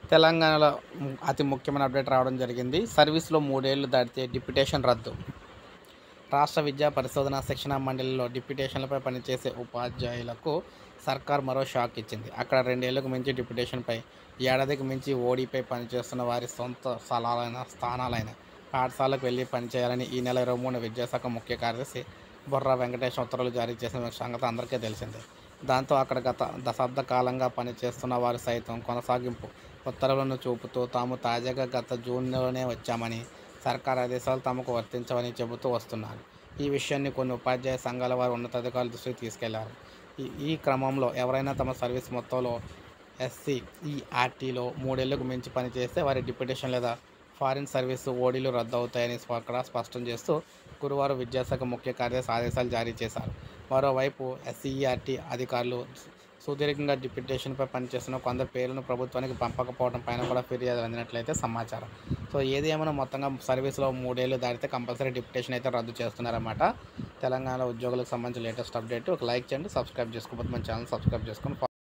తెలంగాణలో ము- అతి ముఖ్యమైన అప్డేట్ రావడం జరిగింది సర్వీస్లో మూడేళ్లు దాటితే డిప్యుటేషన్ రద్దు రాష్ట్ర విద్యా పరిశోధన శిక్షణ మండలిలో డిప్యుటేషన్లపై పనిచేసే ఉపాధ్యాయులకు సర్కార్ మరో షాక్ ఇచ్చింది అక్కడ రెండేళ్లకు మించి డిప్యుటేషన్పై ఏడాదికి మించి ఓడీపై పనిచేస్తున్న వారి సొంత స్థలాలైన స్థానాలైన పాఠశాలకు వెళ్ళి పనిచేయాలని ఈ నెల ఇరవై మూడు విద్యాశాఖ ముఖ్య కార్యదర్శి బుర్రా వెంకటేష్ ఉత్తర్వులు జారీ చేసిన సంగతి అందరికీ తెలిసిందే దాంతో అక్కడ గత దశాబ్ద కాలంగా పనిచేస్తున్న వారు సైతం కొనసాగింపు ఉత్తర్వులను చూపుతూ తాము తాజాగా గత జూన్లోనే వచ్చామని సర్కార్ ఆదేశాలు తమకు వర్తించవని చెబుతూ వస్తున్నారు ఈ విషయాన్ని కొన్ని ఉపాధ్యాయ సంఘాల వారు ఉన్నతాధికారుల దృష్టికి తీసుకెళ్లారు ఈ ఈ క్రమంలో ఎవరైనా తమ సర్వీస్ మొత్తంలో ఎస్సీ ఈఆర్టీలో మూడేళ్లకు మించి పనిచేస్తే వారి డిప్యుటేషన్ లేదా ఫారిన్ సర్వీసు ఓడీలు రద్దు అవుతాయని అక్కడ స్పష్టం చేస్తూ గురువారం విద్యాశాఖ ముఖ్య కార్యదర్శి ఆదేశాలు జారీ చేశారు మరోవైపు ఎస్సీఈఆర్టీ అధికారులు సుదీర్ఘంగా డిప్యుటేషన్పై పనిచేస్తున్న కొందరు పేర్లను ప్రభుత్వానికి పంపకపోవడం పైన కూడా ఫిర్యాదు అందినట్లయితే సమాచారం సో ఏది ఏమైనా మొత్తంగా సర్వీస్లో మూడేళ్ళు దాటితే కంపల్సరీ డిప్యుటేషన్ అయితే రద్దు చేస్తున్నారన్నమాట తెలంగాణ ఉద్యోగులకు సంబంధించిన లేటెస్ట్ అప్డేట్ ఒక లైక్ చేయండి సబ్స్క్రైబ్ చేసుకోకపోతే మన ఛానల్ సబ్స్క్రైబ్ చేసుకొని